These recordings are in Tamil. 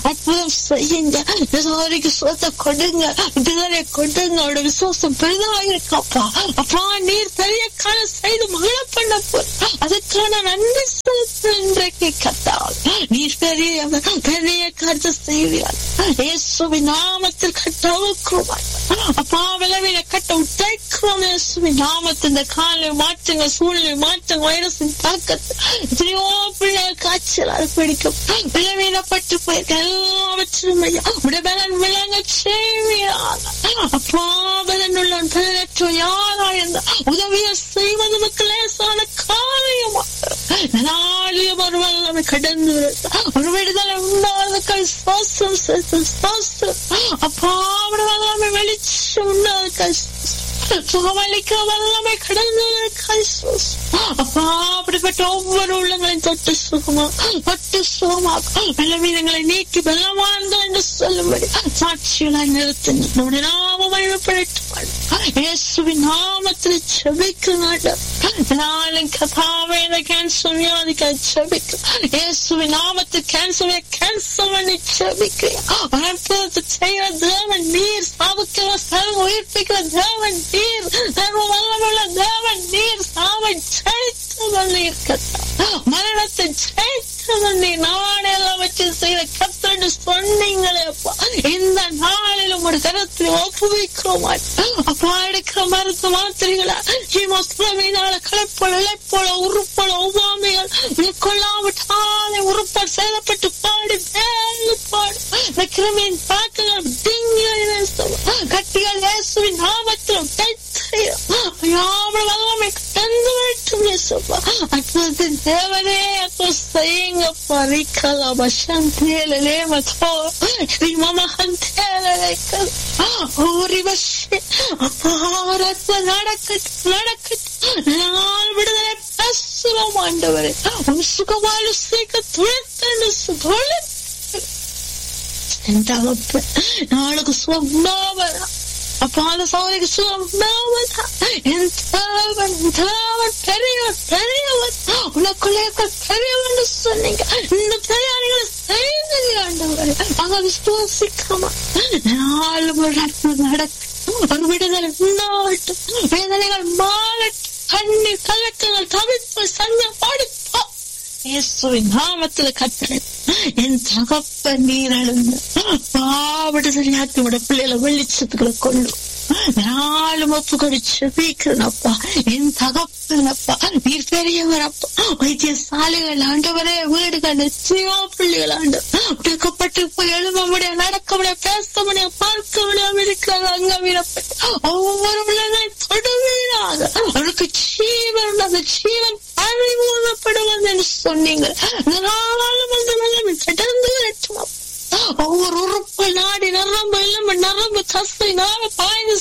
அற்புதம் செய்யுங்க இந்த சகோதரிக்கு சுகத்தை கொடுங்க விடுதலை கொடுங்க அவரோட விசுவாசம் பெரிதாக இருக்கப்பா அப்பா நீர் பெரிய காலம் செய்து மகள பண்ண போற அதுக்கான நன்றி செலுத்து இன்றைக்கு கத்தால் நீர் பெரிய பெரிய கருத்து செய்வீர்கள் இயேசுவின் நாமத்தில் கட்டவுக்குவாய் அப்பா விளைவில கட்ட உடைக்கிறோம் இயேசுவின் நாமத்தில் இந்த காலை மாற்றுங்க சூழ்நிலை மாற்றுங்க வைரஸின் தாக்கத்தை எத்தனையோ பிள்ளைகள் காய்ச்சல் அது பிடிக்கும் விளைவிடப்பட்டு போயிருக்க எல்லாவற்றிலும் ஐயா உடைய பலன் விளங்க செய்வியாக அப்பா பலன் உள்ளவன் பலனற்ற யாரா இருந்த உதவியை செய்வது நமக்கு லேசான காரியமா நாளையும் ஒரு வல்லமை கடந்து ஒரு விடுதலை உண்டாவதற்காக சுவாசம் சேர்த்து சுவாசம் அப்பா அவட வல்லமை வெளிச்சம் உண்டாவதற்காக சுகமளிக்க வல்லமை கடந்ததற்காக அப்பா அப்படிப்பட்ட ஒவ்வொரு உள்ளங்களையும் தொட்டு சுகமா தொட்டு சுகமா பலவீனங்களை நீக்கி பலமானது என்று சொல்லும்படி சாட்சிகளாய் நிறுத்துங்க நம்முடைய நாம மகிமைப்படட்டும் இயேசுவின் நாமத்தில் செபிக்க நாளும் கதாவே இந்த கேன்சர் வியாதிக்காக செபிக்க இயேசுவின் நாமத்தில் கேன்சர் கேன்சர் பண்ணி செபிக்க அற்புதத்தை செய்கிற தேவன் நீர் சாவுக்கிற சர்வ உயிர்ப்பிக்கிற தேவன் நீர் சர்வ வல்லமுள்ள தேவன் நீர் சாவை ஜெயித்தவன் நீர் கத்தா மரணத்தை ஜெயித்தவன் நீர் நானே எல்லாம் வச்சு செய்த கத்தன்னு சொன்னீங்களே அப்பா இந்த நாளிலும் ஒரு கரத்தில் ஒப்புவிக்கிறோம் அப்பா எடுக்கிற மருத்துவ மாத்திரைகளா ஹீமோஸ்பிரமினால களைப்போல இழைப்போல உறுப்போல ஒவ்வாமைகள் மேற்கொள்ளாவிட்டாலே உறுப்பால் சேதப்பட்டு பாடி வேலை பாடு இந்த கிருமியின் தாக்குகள் திங்கள் கட்டிகள் இயேசுவின் நாமத்திலும் வல்லமை தந்து வேண்டும் இயேசுப்பா அற்புதத்தின் தேவனே அப்போ செய்யுங்க பறிக்கலா பஷந்தேலே மதோ ஸ்ரீமமஹந்தேலே ஓரி வஷே அப்பா அற்புதம் நடக்கட்டும் நடக்கட்டும் நாள் விடுதலை பேசுவோம் ஆண்டவரே உன் சுகமாலு சீக்க துளைத்தண்டு சுகோளு என் தகப்பு நாளுக்கு சுகமாவதா அப்பா அந்த சோதனைக்கு சுகமாவதா என் தேவன் தேவன் பெரியவர் பெரியவர் உனக்குள்ளே பெரியவன் சொன்னீங்க இந்த பெரியாரிகளை செய்தீங்க ஆண்டவரே அங்க விசுவாசிக்காம நாலு ஒரு அற்புதம் நடக்கும் ஒரு விடுதலை உண்டாகட்டும் வேதனைகள் மாறட்டும் கண்ணீர் கலக்கங்கள் தவிர்த்து சஞ்சம் படுப்பா இயேசுவின் நாமத்துல கத்தனை என் தகப்ப நீர் எழுந்து பாவிட சரியாக்கி விட பிள்ளைகளை வெளிச்சத்துக்களை கொண்டு நாளும் ஒப்பு கடிச்சு வீக்கிறனப்பா என் தகப்பனப்பா நீர் பெரியவர் அப்பா வைத்தியசாலைகள் ஆண்டவரே வீடுகள் நிச்சயமா பிள்ளைகள் ஆண்டு உடைக்கப்பட்டு போய் எழுத முடியாது நடக்க முடியாது பேச முடியாது பார்க்க முடியாம இருக்கிறாங்க அங்க வீரப்பட்டு ஒவ்வொரு பிள்ளைகளை தொடுவீராக அவனுக்கு ஜீவன் அந்த ஜீவன் அறிமுகப்படுவது என்று சொன்னீங்க நாளும் அந்த நிலைமை கடந்து வரட்டும் ஒவ்வொரு உறுப்பு நாடி நரம்பு எலும்பு நரம்பு தசை நாள பாய்ந்து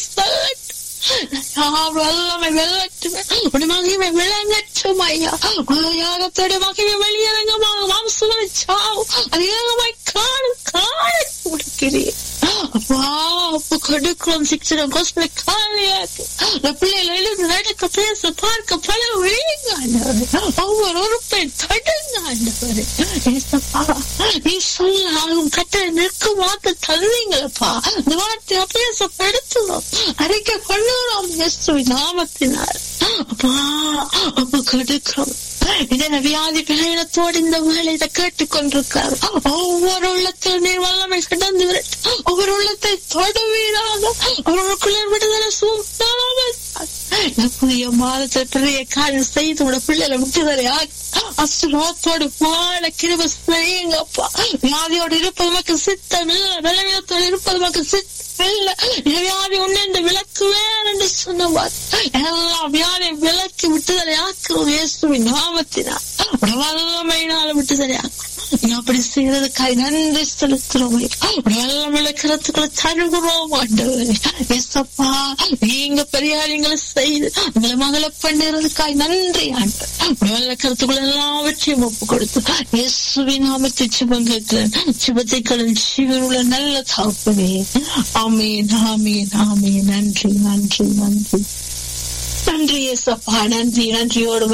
வல்லமை வெள்ளட்டுமே உடைய மகிமை விளங்கட்டும் ஐயா யாகத்தோட மகிமை வெளியரங்கமாக மாம்சங்களை சாவும் அதிகமாய் காணும் காண கொடுக்கிறேன் அப்பா அப்ப கொடுக்கிறோம் சிக்ஸரம் கோஸ்பில காலியாக்கு இந்த பிள்ளைகள் எழுந்து நடக்க பேச பார்க்க பல விழிங்க ஒவ்வொரு உறுப்பை தடுங்க ஆண்டவரே நீ சொல்ல ஆகும் கட்டளை நிற்கும் வாக்கு தந்தீங்களப்பா இந்த வார்த்தை அபியாசப்படுத்துவோம் அறிக்கை கொள்ளுகிறோம் இயேசு நாமத்தினால் அப்பா அப்ப கொடுக்கிறோம் இதன வியாதி பிரயணத்தோடு இந்த வேலை இதை கேட்டுக்கொண்டிருக்கிறார் ஒவ்வொரு உள்ளத்தில் நீர் வல்லமை கடந்து விரட்டு ஒவ்வொரு உள்ளத்தை தொடுவீராக அவர்களுக்குள்ளே விடுதலை சூழ்ந்தாமல் புதிய மாதத்தில் பெரிய காரியம் செய்து உட பிள்ளைகளை விட்டுதலை அசுரோத்தோடு வாழ கிருப செய்யுங்கப்பா வியாதியோடு இருப்பது மக்கள் சித்தம் இல்ல விளைவியத்தோடு இருப்பது மக்கள் சித்தம் இல்ல வியாதி ஒண்ணு இந்த விளக்கு வேறு என்று சொன்னவார் எல்லா வியாதி விளக்கி விட்டுதலை ஆக்குறோம் இயேசுவின் நாமத்தினால் வல்லமையினால விட்டுதலை ஆக்குறோம் அப்படி செய்யறதுக்காக நன்றி செலுத்துறோம் வெள்ளம் இழக்கிறதுக்குள்ள தருகிறோம் ஆண்டவரே எசப்பா நீங்க பெரியாரிங்களை செய்து உங்களை மகளை பண்ணுறதுக்காக நன்றி ஆண்டு வெள்ளக்கிறதுக்குள்ள எல்லாவற்றையும் ஒப்பு கொடுத்து இயேசுவின் நாமத்தை சிவம் கேட்கிறேன் சிவத்தை கடல் சிவனுள்ள நல்ல தாப்பனே ஆமீன் ஆமீன் ஆமீன் நன்றி நன்றி நன்றி நன்றி ஏசப்பா நன்றி நன்றியோடு